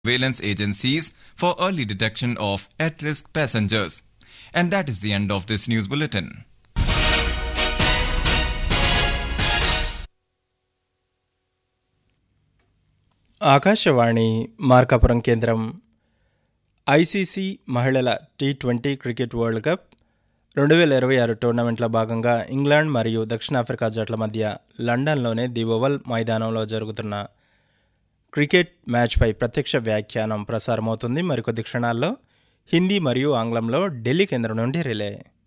surveillance agencies for early detection of at risk passengers. And that is the end of this news bulletin. Akashvani Markapuram కేంద్రం ICC మహిళల T twenty cricket world cup రెండు వేల ఇరవై ఆరు టోర్నమెంట్లో భాగంగా ఇంగ్లాండ్ మరియు దక్షిణాఫ్రికా జట్ల మధ్య లండన్లోని ది ఓవల్ మైదానంలో జరుగుతున్న క్రికెట్ మ్యాచ్పై ప్రత్యక్ష వ్యాఖ్యానం ప్రసారమవుతుంది మరికొద్ది క్షణాల్లో హిందీ మరియు ఆంగ్లంలో ఢిల్లీ కేంద్రం నుండి రిలే